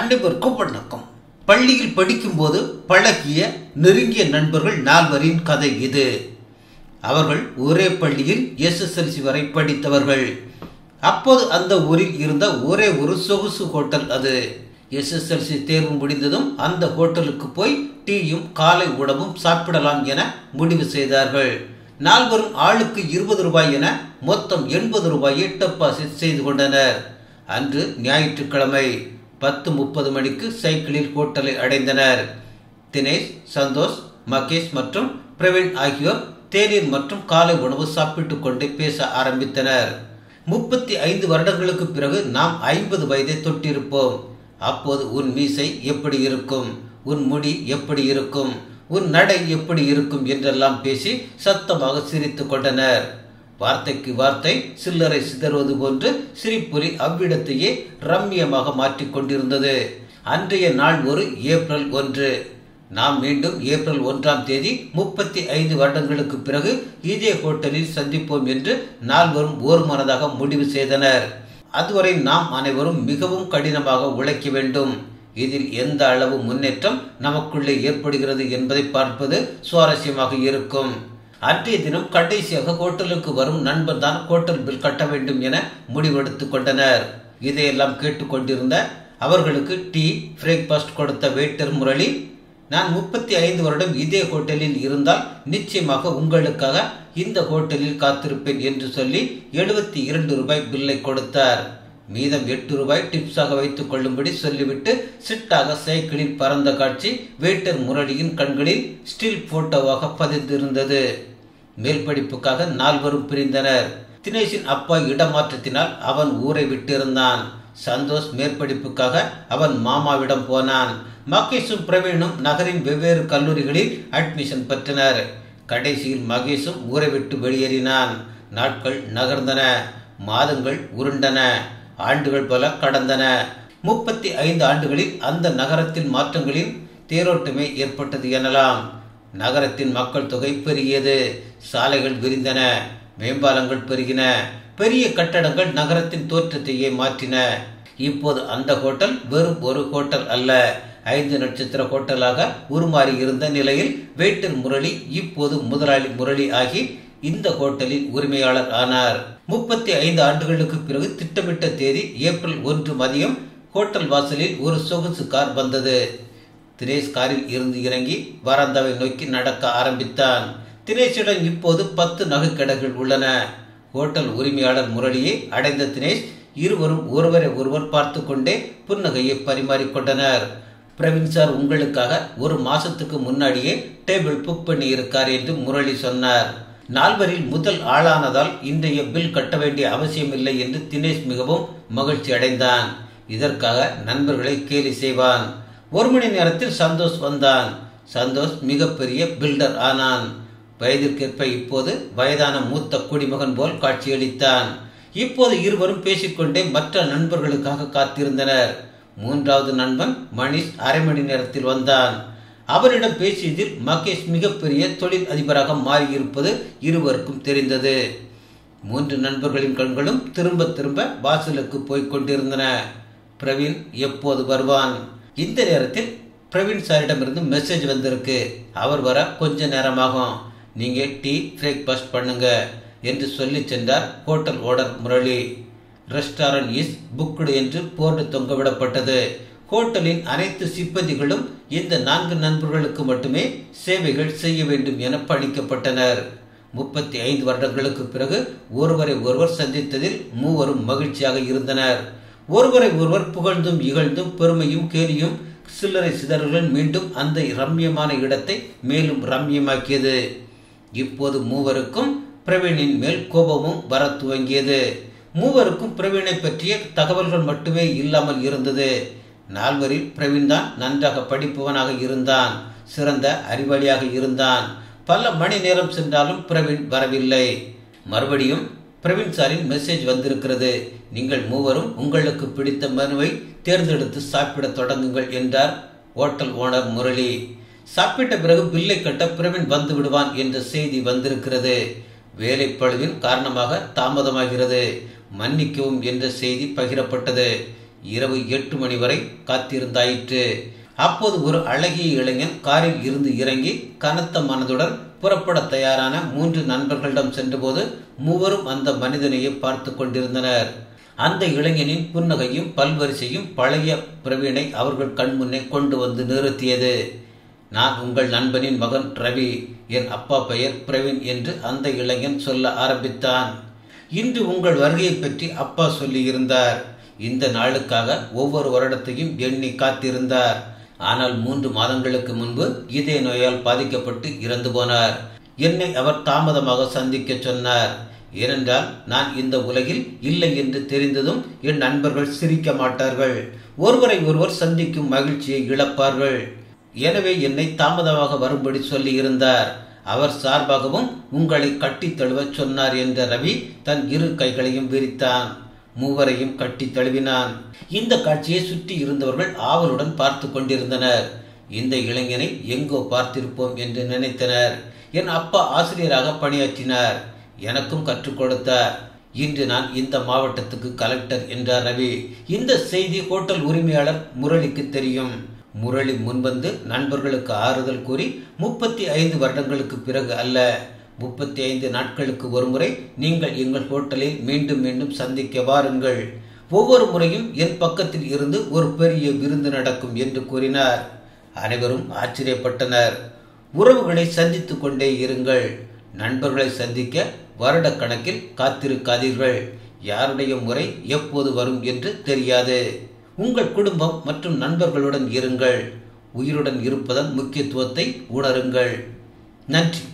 அனைவருக்கும் வணக்கம் பள்ளியில் படிக்கும்போது பழகிய நெருங்கிய நண்பர்கள் நால்வரின் கதை இது அவர்கள் ஒரே பள்ளியில் எஸ்எஸ்எல்சி வரை படித்தவர்கள் அப்போது அந்த ஊரில் இருந்த ஒரே ஒரு சொகுசு ஹோட்டல் அது எஸ்எஸ்எல்சி தேர்வு முடிந்ததும் அந்த ஹோட்டலுக்கு போய் டீயும் காலை உணவும் சாப்பிடலாம் என முடிவு செய்தார்கள் நால்வரும் ஆளுக்கு இருபது ரூபாய் என மொத்தம் எண்பது ரூபாயை டெபாசிட் செய்து கொண்டனர் அன்று ஞாயிற்றுக்கிழமை பத்து முப்பது மணிக்கு சைக்கிளில் ஹோட்டலை அடைந்தனர் தினேஷ் சந்தோஷ் மகேஷ் மற்றும் பிரவீன் ஆகியோர் தேநீர் மற்றும் காலை உணவு சாப்பிட்டுக் கொண்டே பேச ஆரம்பித்தனர் முப்பத்தி ஐந்து வருடங்களுக்கு பிறகு நாம் ஐம்பது வயதை தொட்டிருப்போம் அப்போது உன் மீசை எப்படி இருக்கும் உன் முடி எப்படி இருக்கும் உன் நடை எப்படி இருக்கும் என்றெல்லாம் பேசி சத்தமாக சிரித்துக் கொண்டனர் வார்த்தைக்கு வார்த்தை சில்லறை சிதறுவது போன்று சிரிப்புரி அவ்விடத்தையே ரம்மியமாக மாற்றிக் கொண்டிருந்தது அன்றைய நாள் ஒரு ஏப்ரல் ஒன்று நாம் மீண்டும் ஏப்ரல் ஒன்றாம் தேதி முப்பத்தி ஐந்து வருடங்களுக்கு பிறகு இதே ஹோட்டலில் சந்திப்போம் என்று நால்வரும் ஒரு மனதாக முடிவு செய்தனர் அதுவரை நாம் அனைவரும் மிகவும் கடினமாக உழைக்க வேண்டும் இதில் எந்த அளவு முன்னேற்றம் நமக்குள்ளே ஏற்படுகிறது என்பதை பார்ப்பது சுவாரஸ்யமாக இருக்கும் அன்றைய தினம் கடைசியாக ஹோட்டலுக்கு வரும் நண்பர் தான் ஹோட்டல் பில் கட்ட வேண்டும் என முடிவெடுத்துக் கொண்டனர் இதையெல்லாம் கேட்டுக்கொண்டிருந்த அவர்களுக்கு டீ பிரேக்பாஸ்ட் கொடுத்த வெயிட்டர் முரளி நான் முப்பத்தி ஐந்து வருடம் இதே ஹோட்டலில் இருந்தால் நிச்சயமாக உங்களுக்காக இந்த ஹோட்டலில் காத்திருப்பேன் என்று சொல்லி எழுபத்தி இரண்டு ரூபாய் பில்லை கொடுத்தார் மீதம் எட்டு ரூபாய் டிப்ஸாக வைத்துக் கொள்ளும்படி சொல்லிவிட்டு சிட்டாக சைக்கிளில் பறந்த காட்சி வெயிட்டர் முரளியின் கண்களில் ஸ்டில் போட்டோவாக பதிந்திருந்தது மேல் படிப்புக்காக நால்வரும் பிரிந்தனர் தினேஷின் அப்பா இடமாற்றத்தினால் அவன் ஊரை விட்டிருந்தான் சந்தோஷ் மேற்படிப்புக்காக அவன் மாமாவிடம் போனான் மகேஷும் பிரவீனும் நகரின் வெவ்வேறு கல்லூரிகளில் அட்மிஷன் பெற்றனர் கடைசியில் மகேஷும் ஊரை விட்டு வெளியேறினான் நாட்கள் நகர்ந்தன மாதங்கள் உருண்டன ஆண்டுகள் பல கடந்தன முப்பத்தி ஐந்து ஆண்டுகளில் அந்த நகரத்தின் மாற்றங்களின் தேரோட்டமே ஏற்பட்டது எனலாம் நகரத்தின் மக்கள் தொகை பெருகியது சாலைகள் விரிந்தன மேம்பாலங்கள் பெருகின பெரிய கட்டடங்கள் நகரத்தின் தோற்றத்தையே மாற்றின இப்போது அந்த ஹோட்டல் வெறும் ஒரு ஹோட்டல் அல்ல ஐந்து நட்சத்திர ஹோட்டலாக உருமாறி இருந்த நிலையில் வெயிட்டர் முரளி இப்போது முதலாளி முரளி ஆகி இந்த ஹோட்டலின் உரிமையாளர் ஆனார் முப்பத்தி ஐந்து ஆண்டுகளுக்கு பிறகு திட்டமிட்ட தேதி ஏப்ரல் ஒன்று மதியம் ஹோட்டல் வாசலில் ஒரு சொகுசு கார் வந்தது தினேஷ் காரில் இருந்து இறங்கி வராந்தாவை நோக்கி நடக்க ஆரம்பித்தான் தினேஷிடம் இப்போது பத்து நகைக்கடைகள் உள்ளன ஹோட்டல் உரிமையாளர் முரளியை அடைந்த தினேஷ் இருவரும் ஒருவரை ஒருவர் பார்த்து கொண்டே புன்னகையை பரிமாறிக்கொண்டனர் பிரவீன் சார் உங்களுக்காக ஒரு மாசத்துக்கு முன்னாடியே டேபிள் புக் பண்ணி இருக்கார் என்று முரளி சொன்னார் நால்வரில் முதல் ஆளானதால் இன்றைய பில் கட்ட வேண்டிய அவசியமில்லை என்று தினேஷ் மிகவும் மகிழ்ச்சி அடைந்தான் இதற்காக நண்பர்களை கேலி செய்வான் ஒரு மணி நேரத்தில் சந்தோஷ் வந்தான் சந்தோஷ் மிகப்பெரிய பில்டர் ஆனான் வயதிற்கேற்ப இப்போது வயதான மூத்த குடிமகன் போல் காட்சியளித்தான் இப்போது இருவரும் பேசிக்கொண்டே மற்ற நண்பர்களுக்காக காத்திருந்தனர் மூன்றாவது நண்பன் மணிஷ் அரை மணி நேரத்தில் வந்தான் அவரிடம் பேசியதில் மகேஷ் மிகப்பெரிய தொழில் அதிபராக மாறியிருப்பது இருவருக்கும் தெரிந்தது மூன்று நண்பர்களின் கண்களும் திரும்ப திரும்ப வாசலுக்கு போய்க் கொண்டிருந்தன பிரவீன் எப்போது வருவான் இந்த நேரத்தில் பிரவீன் சாரிடமிருந்து மெசேஜ் வந்திருக்கு அவர் வர கொஞ்ச நேரமாகும் நீங்க டீ பிரேக்பாஸ்ட் பண்ணுங்க என்று சொல்லி சென்றார் hotel owner Murali restaurant is booked என்று போர்டு தொங்கவிடப்பட்டது ஹோட்டலின் அனைத்து சிப்பந்திகளும் இந்த நான்கு நண்பர்களுக்கு மட்டுமே சேவைகள் செய்ய வேண்டும் என பணிக்கப்பட்டனர் முப்பத்தி ஐந்து வருடங்களுக்கு பிறகு ஒருவரை ஒருவர் சந்தித்ததில் மூவரும் மகிழ்ச்சியாக இருந்தனர் ஒருவரை ஒருவர் புகழ்ந்தும் இகழ்ந்தும் பெருமையும் கேலியும் சில்லறை சிதறல்கள் மீண்டும் அந்த ரம்யமான இடத்தை மேலும் ரம்யமாக்கியது இப்போது மூவருக்கும் பிரவீனின் மேல் கோபமும் வர துவங்கியது மூவருக்கும் பிரவீனை பற்றிய தகவல்கள் மட்டுமே இல்லாமல் இருந்தது நால்வரில் பிரவீன் தான் நன்றாக படிப்பவனாக இருந்தான் சிறந்த அறிவாளியாக இருந்தான் பல மணி நேரம் சென்றாலும் பிரவீன் வரவில்லை மறுபடியும் பிரவீன் சாரின் மெசேஜ் வந்திருக்கிறது நீங்கள் மூவரும் உங்களுக்கு பிடித்த மனுவை தேர்ந்தெடுத்து சாப்பிட தொடங்குங்கள் என்றார் ஹோட்டல் ஓனர் முரளி சாப்பிட்ட பிறகு பில்லை கட்ட பிரவீன் வந்து விடுவான் என்ற செய்தி வந்திருக்கிறது வேலைப்பழுவின் காரணமாக தாமதமாகிறது மன்னிக்கவும் என்ற செய்தி பகிரப்பட்டது இரவு எட்டு மணி வரை காத்திருந்தாயிற்று அப்போது ஒரு அழகிய இளைஞன் காரில் இருந்து இறங்கி கனத்த மனதுடன் புறப்பட தயாரான மூன்று நண்பர்களிடம் சென்றபோது மூவரும் அந்த மனிதனையே பார்த்து கொண்டிருந்தனர் அந்த இளைஞனின் புன்னகையும் பல்வரிசையும் பழைய பிரவீனை அவர்கள் கண்முன்னே கொண்டு வந்து நிறுத்தியது நான் உங்கள் நண்பனின் மகன் ரவி என் அப்பா பெயர் பிரவீன் என்று அந்த இளைஞன் சொல்ல ஆரம்பித்தான் இன்று உங்கள் வருகையை பற்றி அப்பா சொல்லியிருந்தார் இந்த நாளுக்காக ஒவ்வொரு வருடத்தையும் எண்ணி காத்திருந்தார் ஆனால் மூன்று மாதங்களுக்கு முன்பு இதய நோயால் பாதிக்கப்பட்டு இறந்து போனார் என்னை அவர் தாமதமாக சந்திக்க சொன்னார் ஏனென்றால் நான் இந்த உலகில் இல்லை என்று தெரிந்ததும் என் நண்பர்கள் சிரிக்க மாட்டார்கள் ஒருவரை ஒருவர் சந்திக்கும் மகிழ்ச்சியை இழப்பார்கள் எனவே என்னை தாமதமாக வரும்படி சொல்லியிருந்தார் அவர் சார்பாகவும் உங்களை கட்டித் தழுவச் சொன்னார் என்ற ரவி தன் இரு கைகளையும் விரித்தான் மூவரையும் கட்டி தழுவினான் இந்த காட்சியை சுற்றி இருந்தவர்கள் ஆவலுடன் பார்த்து கொண்டிருந்தனர் இந்த இளைஞனை எங்கோ பார்த்திருப்போம் என்று நினைத்தனர் என் அப்பா ஆசிரியராக பணியாற்றினார் எனக்கும் கற்றுக் கொடுத்தார் இன்று நான் இந்த மாவட்டத்துக்கு கலெக்டர் என்றார் ரவி இந்த செய்தி ஹோட்டல் உரிமையாளர் முரளிக்கு தெரியும் முரளி முன்வந்து நண்பர்களுக்கு ஆறுதல் கூறி முப்பத்தி ஐந்து வருடங்களுக்கு பிறகு அல்ல முப்பத்தி ஐந்து நாட்களுக்கு ஒருமுறை நீங்கள் எங்கள் ஹோட்டலில் மீண்டும் மீண்டும் சந்திக்க வாருங்கள் ஒவ்வொரு முறையும் என் பக்கத்தில் இருந்து ஒரு பெரிய விருந்து நடக்கும் என்று கூறினார் அனைவரும் ஆச்சரியப்பட்டனர் உறவுகளை சந்தித்துக் கொண்டே இருங்கள் நண்பர்களை சந்திக்க வருட கணக்கில் காத்திருக்காதீர்கள் யாருடைய முறை எப்போது வரும் என்று தெரியாது உங்கள் குடும்பம் மற்றும் நண்பர்களுடன் இருங்கள் உயிருடன் இருப்பதன் முக்கியத்துவத்தை உணருங்கள் நன்றி